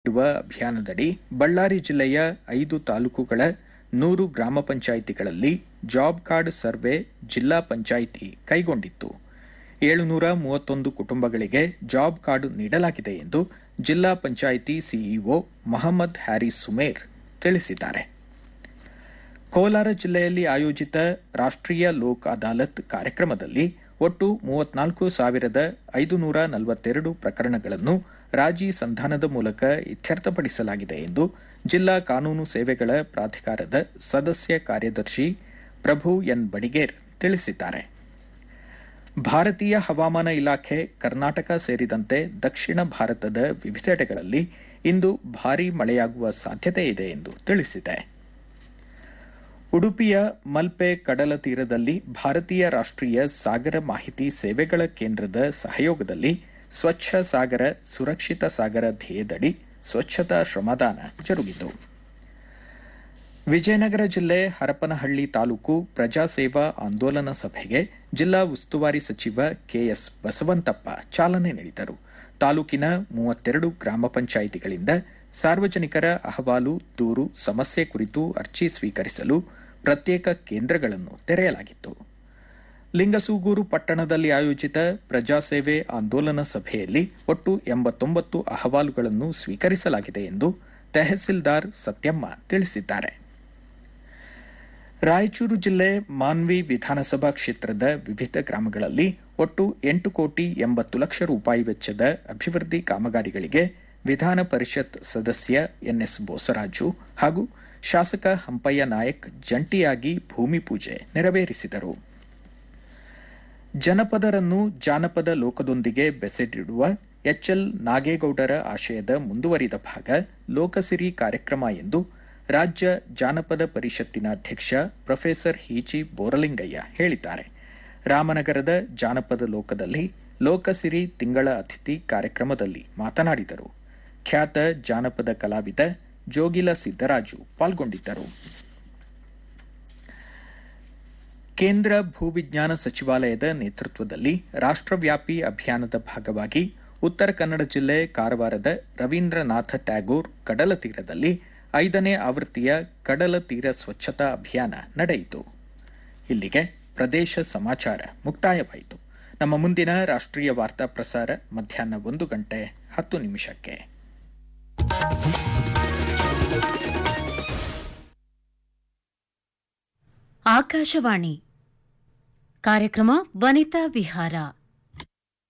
ಇರುವ ಅಭಿಯಾನದಡಿ ಬಳ್ಳಾರಿ ಜಿಲ್ಲೆಯ ಐದು ತಾಲೂಕುಗಳ ನೂರು ಗ್ರಾಮ ಪಂಚಾಯಿತಿಗಳಲ್ಲಿ ಜಾಬ್ ಕಾರ್ಡ್ ಸರ್ವೆ ಜಿಲ್ಲಾ ಪಂಚಾಯಿತಿ ಕೈಗೊಂಡಿತ್ತು ಏಳುನೂರ ಮೂವತ್ತೊಂದು ಕುಟುಂಬಗಳಿಗೆ ಜಾಬ್ ಕಾರ್ಡ್ ನೀಡಲಾಗಿದೆ ಎಂದು ಜಿಲ್ಲಾ ಪಂಚಾಯಿತಿ ಸಿಇಒ ಮೊಹಮ್ಮದ್ ಹ್ಯಾರಿಸ್ ಸುಮೇರ್ ತಿಳಿಸಿದ್ದಾರೆ ಕೋಲಾರ ಜಿಲ್ಲೆಯಲ್ಲಿ ಆಯೋಜಿತ ರಾಷ್ಟ್ರೀಯ ಲೋಕ್ ಅದಾಲತ್ ಕಾರ್ಯಕ್ರಮದಲ್ಲಿ ಒಟ್ಟು ಮೂವತ್ನಾಲ್ಕು ಸಾವಿರದ ಐದುನೂರ ನಲವತ್ತೆರಡು ಪ್ರಕರಣಗಳನ್ನು ರಾಜಿ ಸಂಧಾನದ ಮೂಲಕ ಇತ್ಯರ್ಥಪಡಿಸಲಾಗಿದೆ ಎಂದು ಜಿಲ್ಲಾ ಕಾನೂನು ಸೇವೆಗಳ ಪ್ರಾಧಿಕಾರದ ಸದಸ್ಯ ಕಾರ್ಯದರ್ಶಿ ಪ್ರಭು ಎನ್ ಬಡಿಗೇರ್ ತಿಳಿಸಿದ್ದಾರೆ ಭಾರತೀಯ ಹವಾಮಾನ ಇಲಾಖೆ ಕರ್ನಾಟಕ ಸೇರಿದಂತೆ ದಕ್ಷಿಣ ಭಾರತದ ವಿವಿಧೆಡೆಗಳಲ್ಲಿ ಇಂದು ಭಾರೀ ಮಳೆಯಾಗುವ ಸಾಧ್ಯತೆ ಇದೆ ಎಂದು ತಿಳಿಸಿದೆ ಉಡುಪಿಯ ಮಲ್ಪೆ ಕಡಲ ತೀರದಲ್ಲಿ ಭಾರತೀಯ ರಾಷ್ಟ್ರೀಯ ಸಾಗರ ಮಾಹಿತಿ ಸೇವೆಗಳ ಕೇಂದ್ರದ ಸಹಯೋಗದಲ್ಲಿ ಸ್ವಚ್ಛ ಸಾಗರ ಸುರಕ್ಷಿತ ಸಾಗರ ಧ್ಯೇಯದಡಿ ಸ್ವಚ್ಛತಾ ಶ್ರಮದಾನ ಜರುಗಿತು ವಿಜಯನಗರ ಜಿಲ್ಲೆ ಹರಪನಹಳ್ಳಿ ತಾಲೂಕು ಪ್ರಜಾಸೇವಾ ಆಂದೋಲನ ಸಭೆಗೆ ಜಿಲ್ಲಾ ಉಸ್ತುವಾರಿ ಸಚಿವ ಕೆಎಸ್ ಬಸವಂತಪ್ಪ ಚಾಲನೆ ನೀಡಿದರು ತಾಲೂಕಿನ ಮೂವತ್ತೆರಡು ಗ್ರಾಮ ಪಂಚಾಯಿತಿಗಳಿಂದ ಸಾರ್ವಜನಿಕರ ಅಹವಾಲು ದೂರು ಸಮಸ್ಯೆ ಕುರಿತು ಅರ್ಜಿ ಸ್ವೀಕರಿಸಲು ಪ್ರತ್ಯೇಕ ಕೇಂದ್ರಗಳನ್ನು ತೆರೆಯಲಾಗಿತ್ತು ಲಿಂಗಸೂಗೂರು ಪಟ್ಟಣದಲ್ಲಿ ಆಯೋಜಿತ ಪ್ರಜಾಸೇವೆ ಆಂದೋಲನ ಸಭೆಯಲ್ಲಿ ಒಟ್ಟು ಎಂಬತ್ತೊಂಬತ್ತು ಅಹವಾಲುಗಳನ್ನು ಸ್ವೀಕರಿಸಲಾಗಿದೆ ಎಂದು ತಹಸೀಲ್ದಾರ್ ಸತ್ಯಮ್ಮ ತಿಳಿಸಿದ್ದಾರೆ ರಾಯಚೂರು ಜಿಲ್ಲೆ ಮಾನ್ವಿ ವಿಧಾನಸಭಾ ಕ್ಷೇತ್ರದ ವಿವಿಧ ಗ್ರಾಮಗಳಲ್ಲಿ ಒಟ್ಟು ಎಂಟು ಕೋಟಿ ಎಂಬತ್ತು ಲಕ್ಷ ರೂಪಾಯಿ ವೆಚ್ಚದ ಅಭಿವೃದ್ಧಿ ಕಾಮಗಾರಿಗಳಿಗೆ ವಿಧಾನ ಪರಿಷತ್ ಸದಸ್ಯ ಎನ್ಎಸ್ ಬೋಸರಾಜು ಹಾಗೂ ಶಾಸಕ ಹಂಪಯ್ಯ ನಾಯಕ್ ಜಂಟಿಯಾಗಿ ಭೂಮಿ ಪೂಜೆ ನೆರವೇರಿಸಿದರು ಜನಪದರನ್ನು ಜಾನಪದ ಲೋಕದೊಂದಿಗೆ ಬೆಸೆದಿಡುವ ಎಚ್ಎಲ್ ನಾಗೇಗೌಡರ ಆಶಯದ ಮುಂದುವರಿದ ಭಾಗ ಲೋಕಸಿರಿ ಕಾರ್ಯಕ್ರಮ ಎಂದು ರಾಜ್ಯ ಜಾನಪದ ಪರಿಷತ್ತಿನ ಅಧ್ಯಕ್ಷ ಪ್ರೊಫೆಸರ್ ಹಿಜಿ ಬೋರಲಿಂಗಯ್ಯ ಹೇಳಿದ್ದಾರೆ ರಾಮನಗರದ ಜಾನಪದ ಲೋಕದಲ್ಲಿ ಲೋಕಸಿರಿ ತಿಂಗಳ ಅತಿಥಿ ಕಾರ್ಯಕ್ರಮದಲ್ಲಿ ಮಾತನಾಡಿದರು ಖ್ಯಾತ ಜಾನಪದ ಕಲಾವಿದ ಜೋಗಿಲ ಸಿದ್ದರಾಜು ಪಾಲ್ಗೊಂಡಿದ್ದರು ಕೇಂದ್ರ ಭೂವಿಜ್ಞಾನ ಸಚಿವಾಲಯದ ನೇತೃತ್ವದಲ್ಲಿ ರಾಷ್ಟ್ರವ್ಯಾಪಿ ಅಭಿಯಾನದ ಭಾಗವಾಗಿ ಉತ್ತರ ಕನ್ನಡ ಜಿಲ್ಲೆ ಕಾರವಾರದ ರವೀಂದ್ರನಾಥ ಟ್ಯಾಗೋರ್ ಕಡಲ ತೀರದಲ್ಲಿ ಐದನೇ ಆವೃತ್ತಿಯ ಕಡಲ ತೀರ ಸ್ವಚ್ಛತಾ ಅಭಿಯಾನ ನಡೆಯಿತು ಇಲ್ಲಿಗೆ ಪ್ರದೇಶ ಸಮಾಚಾರ ಮುಕ್ತಾಯವಾಯಿತು ನಮ್ಮ ಮುಂದಿನ ರಾಷ್ಟ್ರೀಯ ವಾರ್ತಾ ಪ್ರಸಾರ ಮಧ್ಯಾಹ್ನ ಒಂದು ಗಂಟೆ ಹತ್ತು ನಿಮಿಷಕ್ಕೆ ಆಕಾಶವಾಣಿ ಕಾರ್ಯಕ್ರಮ ವನಿತಾ ವಿಹಾರ